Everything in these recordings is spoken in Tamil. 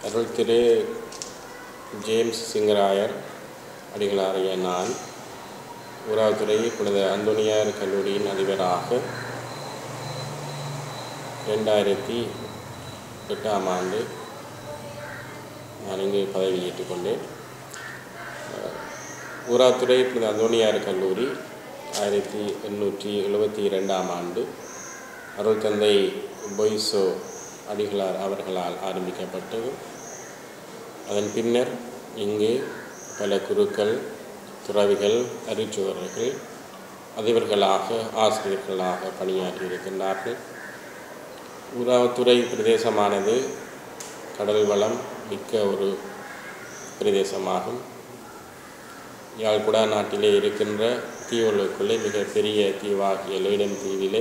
அருள் திரு ஜேம்ஸ் சிங்கராயர் அடிகளாரிய நான் ஊராத்துறை புனித அந்தோனியார் கல்லூரியின் அதிபராக ரெண்டாயிரத்தி எட்டாம் ஆண்டு நான் இங்கு பதவியேற்றுக் கொண்டேன் ஊராத்துறை புனித அந்தோனியார் கல்லூரி ஆயிரத்தி எண்ணூற்றி எழுபத்தி இரண்டாம் ஆண்டு அருள் தந்தை பொய்சோ அடிகளார் அவர்களால் ஆரம்பிக்கப்பட்டது அதன் பின்னர் இங்கு பல குருக்கள் துறவிகள் அரிச்சுவர்கள் அதிபர்களாக ஆசிரியர்களாக பணியாற்றி இருக்கின்றார்கள் ஊராவத்துறை பிரதேசமானது கடல் வளம் மிக்க ஒரு பிரதேசமாகும் யாழ்குடா நாட்டிலே இருக்கின்ற தீவுகளுக்குள்ளே மிகப்பெரிய தீவாகிய லேடன் தீவிலே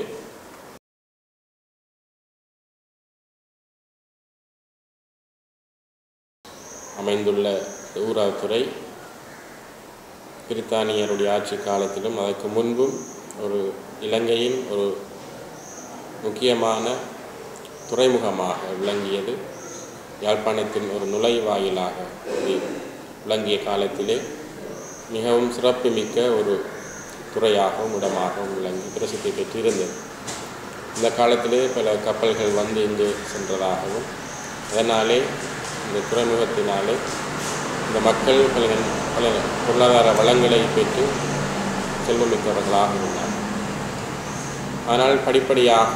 அமைந்துள்ள ஊராத்துறை பிரித்தானியருடைய ஆட்சி காலத்திலும் அதற்கு முன்பும் ஒரு இலங்கையின் ஒரு முக்கியமான துறைமுகமாக விளங்கியது யாழ்ப்பாணத்தின் ஒரு நுழைவாயிலாக இது விளங்கிய காலத்திலே மிகவும் சிறப்புமிக்க ஒரு துறையாகவும் இடமாகவும் விளங்கி பிரசித்தி பெற்றிருந்தது இந்த காலத்திலே பல கப்பல்கள் வந்து இங்கு சென்றதாகவும் அதனாலே இந்த துறைமுகத்தினாலே இந்த மக்கள் பல பல பொருளாதார வளங்களை பெற்று செல்வமிக்கவர்களாக இருந்தார் ஆனால் படிப்படியாக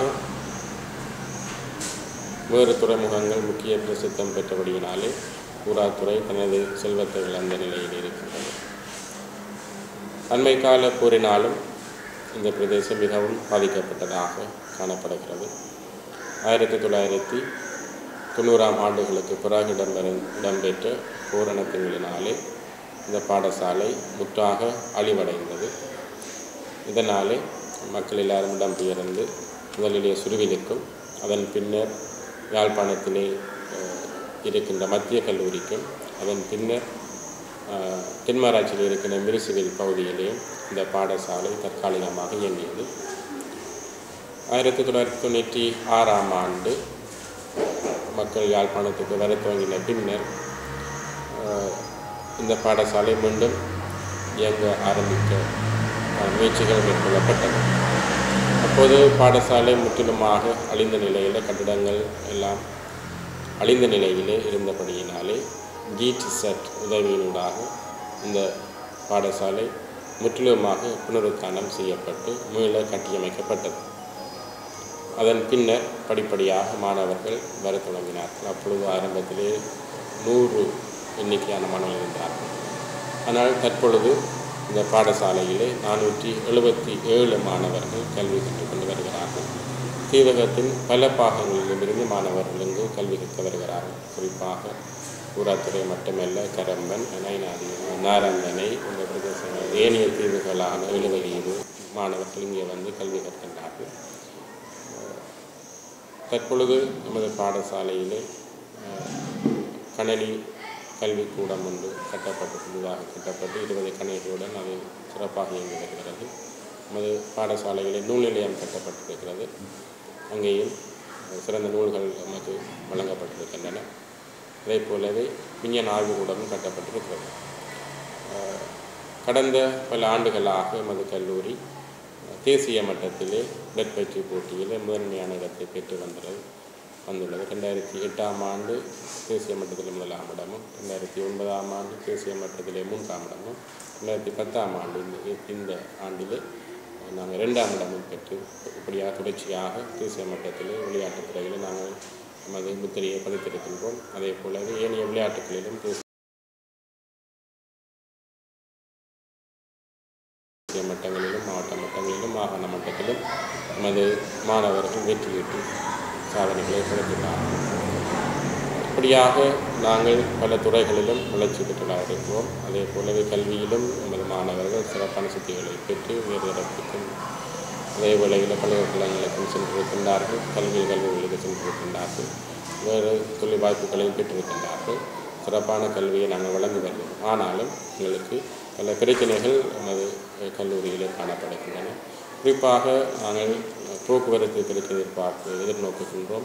வேறு துறைமுகங்கள் முக்கிய பிரசித்தம் பெற்றபடியினாலே ஊராத்துறை தனது செல்வத்தை இழந்த நிலையில் இருக்கின்றது அண்மை கால போரினாலும் இந்த பிரதேசம் மிகவும் பாதிக்கப்பட்டதாக காணப்படுகிறது ஆயிரத்தி தொள்ளாயிரத்தி தொண்ணூறாம் ஆண்டுகளுக்கு பிறகு இடம்பெற இடம்பெற்ற பூரணத்தினாலே இந்த பாடசாலை முற்றாக அழிவடைந்தது இதனாலே மக்கள் எல்லாரும் இடம்பெயர்ந்து முதலிலே சுருவிலுக்கும் அதன் பின்னர் யாழ்ப்பாணத்திலே இருக்கின்ற மத்திய கல்லூரிக்கும் அதன் பின்னர் தென்மராட்சியில் இருக்கின்ற மிருசுவில் பகுதியிலேயும் இந்த பாடசாலை தற்காலிகமாக இயங்கியது ஆயிரத்தி தொள்ளாயிரத்தி தொண்ணூற்றி ஆறாம் ஆண்டு மக்கள் யாழ்ப்பாணத்துக்கு வர துவங்கின பின்னர் இந்த பாடசாலை மீண்டும் இயங்க ஆரம்பிக்க முயற்சிகள் மேற்கொள்ளப்பட்டன அப்போது பாடசாலை முற்றிலுமாக அழிந்த நிலையில் கட்டிடங்கள் எல்லாம் அழிந்த நிலையிலே இருந்தபடியினாலே ஜீட் செட் உதவியினூடாக இந்த பாடசாலை முற்றிலுமாக புனருத்தானம் செய்யப்பட்டு மீள கட்டியமைக்கப்பட்டது அதன் பின்னர் படிப்படியாக மாணவர்கள் வர தொடங்கினார்கள் அப்பொழுது ஆரம்பத்திலே நூறு எண்ணிக்கையான மாணவர்கள் இருந்தார்கள் ஆனால் தற்பொழுது இந்த பாடசாலையிலே நானூற்றி எழுபத்தி ஏழு மாணவர்கள் கல்வி கற்றுக்கொண்டு வருகிறார்கள் தீவகத்தின் பல பாகங்களிலிருந்து மாணவர்கள் இங்கு கல்வி கற்க வருகிறார்கள் குறிப்பாக ஊராத்துறை மட்டுமல்ல கரம்பன் நைனாதி நாரந்தனை இந்த பிரதேசங்கள் ஏனைய தீவுகளான எழுவலீவு மாணவர்கள் இங்கே வந்து கல்வி கற்கின்றார்கள் தற்பொழுது நமது பாடசாலையிலே கணனி கல்விக்கூடம் ஒன்று கட்டப்பட்டு புதிதாக கட்டப்பட்டு இருபது கணினிகளுடன் அது சிறப்பாக இயங்கி வருகிறது நமது பாடசாலையிலே நூல் நிலையம் கட்டப்பட்டிருக்கிறது அங்கேயும் சிறந்த நூல்கள் நமக்கு வழங்கப்பட்டிருக்கின்றன அதே போலவே விஞ்ஞான ஆய்வுக்கூடமும் கட்டப்பட்டிருக்கிறது கடந்த பல ஆண்டுகளாக எமது கல்லூரி தேசிய மட்டத்திலே உடற்பயிற்சி போட்டியிலே முதன்மையான இடத்தை பெற்று வந்தது வந்துள்ளது ரெண்டாயிரத்தி எட்டாம் ஆண்டு தேசிய மட்டத்தில் முதலாம் இடமும் ரெண்டாயிரத்தி ஒன்பதாம் ஆண்டு தேசிய மட்டத்திலே மூன்றாம் இடமும் ரெண்டாயிரத்தி பத்தாம் ஆண்டு இந்த இந்த ஆண்டிலே நாங்கள் ரெண்டாம் இடமும் பெற்று இப்படியாக தொடர்ச்சியாக தேசிய மட்டத்திலே விளையாட்டுத் துறையில் நாங்கள் நமது முத்திரையை பதித்திருக்கின்றோம் அதே போலவே ஏனைய விளையாட்டுகளிலும் தேசிய தேசிய மட்டங்களிலும் மாவட்ட மட்டங்களிலும் மாகாண மட்டத்திலும் நமது மாணவர்கள் வெற்றியிட்டு சாதனைகளை படைத்துள்ளார்கள் இப்படியாக நாங்கள் பல துறைகளிலும் வளர்ச்சி பெற்றுள்ளாக இருக்கிறோம் அதே போலவே கல்வியிலும் நமது மாணவர்கள் சிறப்பான சித்திகளை பெற்று வேறு இடத்துக்கும் அதே வேளையில் பல்கலைக்கழகங்களுக்கும் சென்றிருக்கின்றார்கள் கல்வி கல்விகளுக்கு சென்றிருக்கின்றார்கள் வேறு தொழில் வாய்ப்புகளையும் பெற்றிருக்கின்றார்கள் சிறப்பான கல்வியை நாங்கள் வழங்கி வருகிறோம் ஆனாலும் எங்களுக்கு பல பிரச்சனைகள் நமது கல்லூரியிலே காணப்படுகின்றன குறிப்பாக நாங்கள் போக்குவரத்து பிரச்சனை எதிர்பார்த்து எதிர்நோக்குகின்றோம்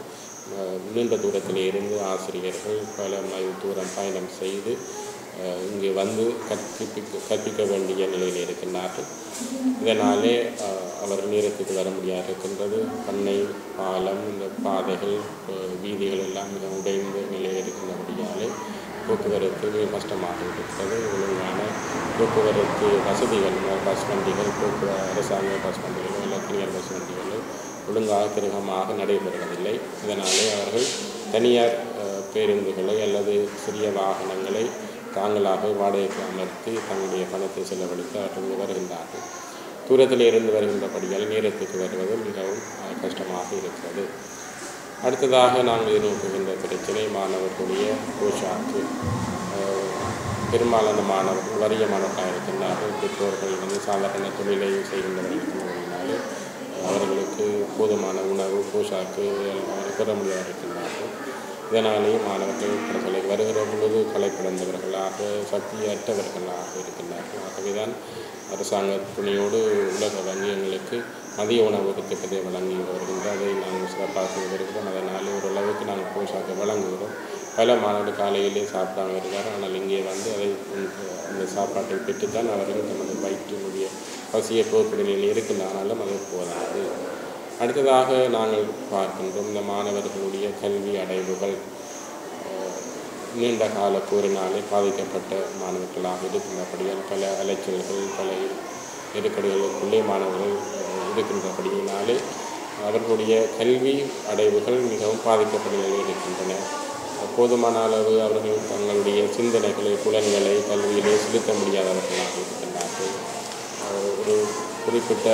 அஹ், நீண்ட தூரத்தில் இருந்து ஆசிரியர்கள் பல மைல் தூரம் பயணம் செய்து அஹ், இங்கு வந்து கற்பிக்க கற்பிக்க வேண்டிய நிலையில் இருக்கின்றார்கள் இதனாலே அஹ், அவர் நேரத்துக்கு வர முடியாது இருக்கின்றது பண்ணை பாலம் இந்த பாதைகள் அஹ், வீதிகள் எல்லாம் மிக உடைந்த நிலையில் இருக்கின்றபடியாலே போக்குவரத்து மிக கஷ்டமாக இருக்கிறது ஒழுங்கான போக்குவரத்து வசதிகள் ம- பஸ் வண்டிகள் போக்கு அரசாங்க பஸ் வண்டிகளோ இல்லை தனியார் பஸ் வண்டிகளோ ஒழுங்காக கிரகமாக நடைபெறுவதில்லை இதனாலே அவர்கள் தனியார் அஹ், பேருந்துகளை அல்லது சிறிய வாகனங்களை தாங்களாக வாடகைக்கு அமர்த்தி தங்களுடைய பணத்தை செலவழித்து அவர்கள் வருகின்றார்கள் தூரத்தில் இருந்து வருகின்றபடியால் நேரத்துக்கு வருவது மிகவும் அஹ், கஷ்டமாக இருக்கிறது அடுத்ததாக நாங்கள் எதிர்நோக்குகின்ற பிரச்சனை மாணவர்களுடைய போஷாக்கு அஹ், பெரும்பாலான மாணவர்கள் வறிய மாணவர்களாக இருக்கின்றார்கள் பெற்றோர்கள் வந்து சாதாரண தொழிலை செய்கின்றவர்கள் இருக்கின்றபடினாலே அவர்களுக்கு போதுமான உணவு போஷாக்கு எல்லாம் பெற முடியாது இருக்கின்றார்கள் இதனாலேயே மாணவர்கள் படங்களுக்கு வருகிற பொழுது கலைப்பிழந்தவர்களாக சக்தியற்றவர்களாக இருக்கின்றார்கள் ஆகவேதான் அரசாங்க துணையோடு உலக வங்கி எங்களுக்கு மதிய உணவு திட்டத்தை வழங்கி வருகின்ற அதை நாங்கள் சிறப்பாக செய்து வருகிறோம் அதனால் ஓரளவுக்கு நாங்கள் போஷாக்கை வழங்குகிறோம் பல மாணவர்கள் காலையிலே சாப்பிடாம இருக்கார் ஆனால் இங்கே வந்து அதை அந்த- அந்த சாப்பாட்டை பெற்றுத்தான் அவர்கள் தமது வயிற்றினுடைய பசியை போக்குற நிலையில் இருக்கின்றாலும் அது போதாது அடுத்ததாக நாங்கள் பார்க்கின்றோம் இந்த மாணவர்களுடைய கல்வி அடைவுகள் அஹ், நீண்ட கால போரினாலே பாதிக்கப்பட்ட மாணவர்களாக இருக்கின்றபடியால் பல அலைச்சல்கள் பல நெருக்கடிகளுக்குள்ளே மாணவர்கள் அஹ், இருக்கின்றபடியினாலே அவர்களுடைய கல்வி அடைவுகள் மிகவும் பாதிக்கப்பட்ட நிலையில் இருக்கின்றன போதுமான அளவு அவர்கள் தங்களுடைய சிந்தனைகளை புலன்களை கல்வியிலே செலுத்த முடியாதவர்களாக இருக்கின்றார்கள் அஹ், ஒரு குறிப்பிட்ட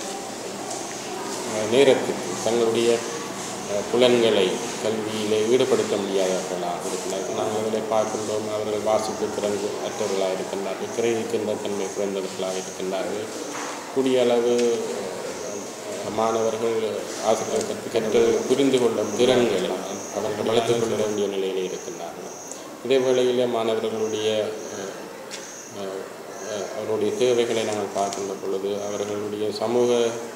அஹ், நேரத்துக்கு தங்களுடைய அஹ், புலன்களை கல்வியிலே ஈடுபடுத்த முடியாதவர்களாக இருக்கிறார்கள் நாங்கள் அதில் பார்க்கின்றோம் அவர்கள் வாசிப்பு திறன் அற்றவர்களாக இருக்கின்றார்கள் கிரகிக்கின்ற தன்மை குறைந்தவர்களாக இருக்கின்றார்கள் கூடிய அளவு அஹ், மாணவர்கள் ஆசிரியர் கற்று கற்று புரிந்து கொள்ளும் திறன்களை அவர்கள் வளர்த்துக் கொள்ள வேண்டிய நிலையில் இருக்கின்றார்கள் இதே வேளையில் மாணவர்களுடைய அஹ், அஹ், அஹ், அவர்களுடைய தேவைகளை நாங்கள் பார்க்கின்ற பொழுது அவர்களுடைய சமூக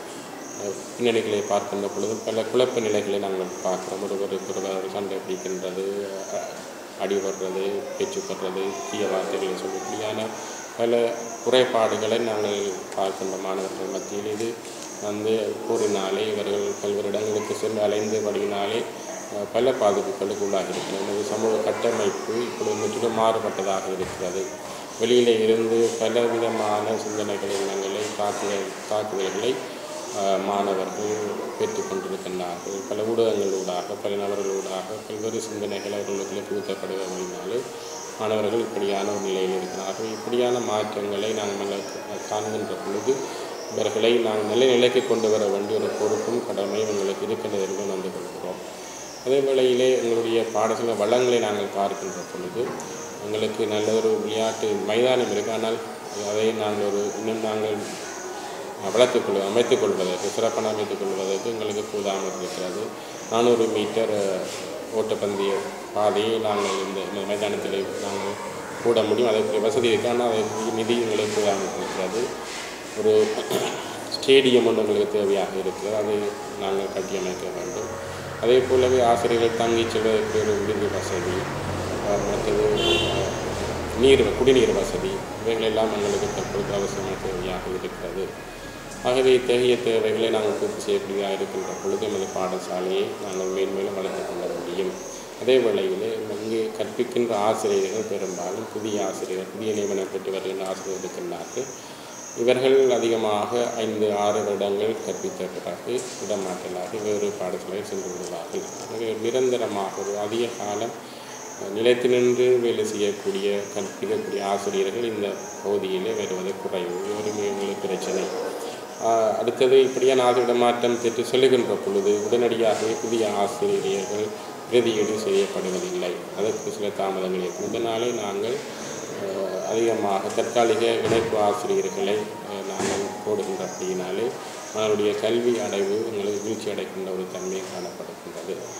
அஹ், பின்னணிகளை பார்க்கின்ற பொழுது பல குழப்ப நிலைகளை நாங்கள் பார்க்கிறோம் ஒருவருக்கு ஒருவர் சண்டை பிடிக்கின்றது அஹ், அடிபடுறது பேச்சுப்படுறது தீய வார்த்தைகளை சொல்லக்கூடியான பல குறைபாடுகளை நாங்கள் பார்க்கின்ற மாணவர்கள் மத்தியில் இது வந்து கூறினாலே இவர்கள் பல்வேறு இடங்களுக்கு சென்று அலைந்து வழியினாலே அஹ், பல பாதிப்புகளுக்கு உள்ளாகி இருக்கிறது எனது சமூக கட்டமைப்பு இப்பொழுது முற்றிலும் மாறுபட்டதாக இருக்கிறது வெளியிலே இருந்து பல விதமான சிந்தனைகள் எண்ணங்களை தாக்குதல் தாக்குதல்களை அஹ், மாணவர்கள் பெற்றுக்கொண்டிருக்கின்றார்கள் பல ஊடகங்களூடாக பல நபர்களூடாக பல்வேறு சிந்தனைகள் அவர்களுக்கு புகுத்தப்படுவதனாலே மாணவர்கள் இப்படியான ஒரு நிலையில் இருக்கிறார்கள் இப்படியான மாற்றங்களை நாங்கள் காண்கின்ற பொழுது இவர்களை நாங்கள் நல்ல நிலைக்கு கொண்டு வர வேண்டிய ஒரு பொறுப்பும் கடமையும் எங்களுக்கு இருக்கின்றது என்று நம்பி கொள்கிறோம் அதே வேளையிலே எங்களுடைய பாடசாலை வளங்களை நாங்கள் பார்க்கின்ற பொழுது எங்களுக்கு நல்ல ஒரு விளையாட்டு மைதானம் இருக்கு ஆனால் அதை நாங்கள் ஒரு இன்னும் நாங்கள் வளர்த்துக் கொள் அமைத்துக் கொள்வதற்கு சிறப்பான அமைத்துக் கொள்வதற்கு எங்களுக்கு போதாமல் இருக்கிறது நானூறு மீட்டர் அஹ், ஓட்டப்பந்தய பாதையை நாங்கள் இந்த இந்த மைதானத்தில் நாங்கள் கூட முடியும் அதற்கு வசதி இருக்கு ஆனால் அதற்கு நிதி எங்களுக்கு போதாமல் இருக்கிறது ஒரு ஸ்டேடியம் ஒன்று எங்களுக்கு தேவையாக இருக்கிறது அதை நாங்கள் கட்டியமைக்க வேண்டும் அதே போலவே ஆசிரியர்கள் தங்கி செல்வதற்கு ஒரு விடுதி வசதி அஹ், மற்றது அஹ், நீர் குடிநீர் வசதி இவைகளெல்லாம் எங்களுக்கு தற்பொழுது அவசியமாக தேவையாக இருக்கிறது ஆகவே இத்தகைய தேவைகளை நாங்கள் பூர்த்தி செய்யக்கூடியதாக இருக்கின்ற பொழுது எமது பாடசாலையை நாங்கள் மேன்மேலும் வளர்த்து கொள்ள முடியும் அதே வேளையில் இங்கே கற்பிக்கின்ற ஆசிரியர்கள் பெரும்பாலும் புதிய ஆசிரியர்கள் புதிய நியமனம் பெற்று வருகின்ற ஆசிரியர்கள் இருக்கின்றார்கள் இவர்கள் அதிகமாக ஐந்து ஆறு வருடங்கள் கற்பித்த பிறகு இடமாற்றலாகி வேறு பாடசாலையில் சென்று விடுவார்கள் எனவே நிரந்தரமாக ஒரு அதிக காலம் நிலைத்து நின்று வேலை செய்யக்கூடிய கற்பிக்கக்கூடிய ஆசிரியர்கள் இந்த பகுதியிலே வருவது குறைவு இது ஒரு மிக பிரச்சனை ஆஹ் அடுத்தது இப்படியான ஆசிரியர் மாற்றம் பெற்று செல்லுகின்ற பொழுது உடனடியாகவே புதிய ஆசிரியர்கள் பிரதியீடு செய்யப்படுவதில்லை அதற்கு சில தாமதங்கள் இருக்கும் இதனாலே நாங்கள் ஆஹ் அதிகமாக தற்காலிக இணைப்பு ஆசிரியர்களை ஆஹ் நாங்கள் போடுகின்றபடியினாலே அவருடைய கல்வி அடைவு எங்களுக்கு வீழ்ச்சி அடைக்கின்ற ஒரு தன்மை காணப்படுகின்றது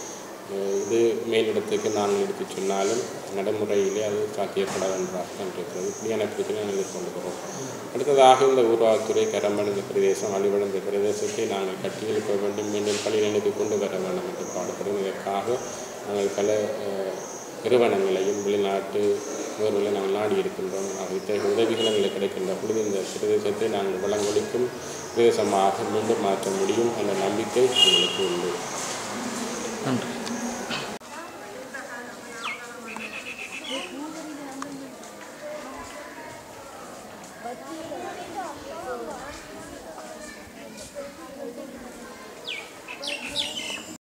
அஹ் இது மேலிடத்துக்கு நாங்கள் எடுத்துச் சொன்னாலும் நடைமுறையிலே அது சாத்தியப்படாது என்ற அர்த்தம் இருக்கிறது இப்படியான பிரச்சனை நாங்கள் எதிர்கொண்டுகிறோம் அடுத்ததாக இந்த ஊர்வாகத்துறை கரம்படைந்த பிரதேசம் அழிவடைந்த பிரதேசத்தை நாங்கள் கட்டியெழுப்ப வேண்டும் மீண்டும் பள்ளிகளுக்கு கொண்டு வர வேண்டும் என்று பாடுகிறோம் இதற்காக நாங்கள் பல அஹ், நிறுவனங்களையும் வெளிநாட்டு முகர்களை நாங்கள் நாடி இருக்கின்றோம் ஆக இத்தகைய உதவிகள் எங்களுக்கு கிடைக்கின்ற பொழுது இந்த பிரதேசத்தை நாங்கள் வளங்கொழிக்கும் பிரதேசமாக மீண்டும் மாற்ற முடியும் என்ற நம்பிக்கை எங்களுக்கு உண்டு நன்றி Thank